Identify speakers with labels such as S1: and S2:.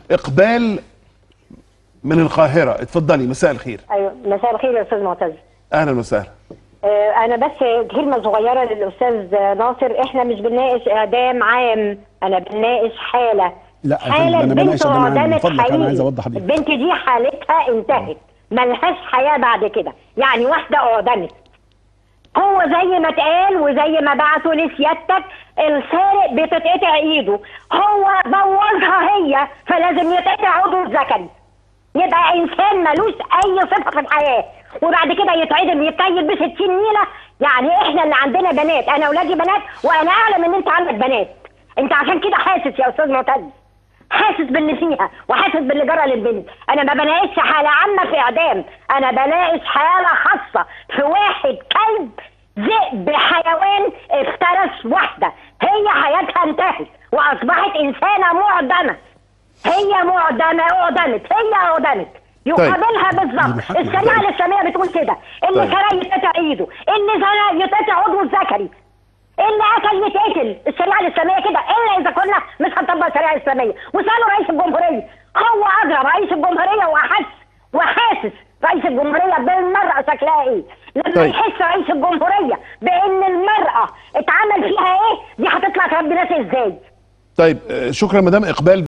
S1: اقبال من القاهره اتفضلي مساء الخير
S2: ايوه مساء الخير يا استاذ معتز
S1: اهلا وسهلا
S2: آه، انا بس كلمه صغيره للاستاذ ناصر احنا مش بنناقش اعدام عام انا بنناقش حاله
S3: لا يا
S2: حاله
S3: فندم، أنا
S2: البنت
S3: بناقش إعدام عام. من
S2: اعدمت
S3: فضلك، أنا
S2: حقيقي
S3: عايز أوضح لحضرتك.
S2: البنت دي حالتها انتهت ملهاش حياه بعد كده يعني واحده اعدمت هو زي ما اتقال وزي ما بعتوا لسيادتك السارق بتتقطع ايده هو بوظها هي فلازم يتقطع عضو الذكري يبقى انسان ملوش اي صفه في الحياه وبعد كده يتعدم يتكيل ب 60 نيله يعني احنا اللي عندنا بنات انا اولادي بنات وانا اعلم ان انت عندك بنات انت عشان كده حاسس يا استاذ معتز حاسس باللي فيها وحاسس باللي جرى للبنت انا ما بناقشش حاله عامه في اعدام انا بناقش حاله خاصه في واحد كلب ذئب حيوان افترس واحده هي حياتها انتهت واصبحت انسانه معدمه هي معدمه اعدمت هي اعدمت يقابلها بالظبط
S3: المحاكمة.
S2: الشريعه الاسلاميه بتقول كده اللي
S1: طيب.
S2: سرق يتقطع ايده اللي زنى يتقطع عضو الذكري اللي قتل يتقتل الشريعه الاسلاميه كده الا اذا كنا مش هنطبق الشريعه الاسلاميه وسالوا رئيس الجمهوريه هو ادرى رئيس الجمهوريه وحس وحاسس رئيس الجمهوريه بالمراه شكلها ايه لما
S1: طيب.
S2: يحس رئيس الجمهوريه بان المراه اتعمل فيها ايه دي هتطلع تربي ناس ازاي
S1: طيب آه، شكرا مدام اقبال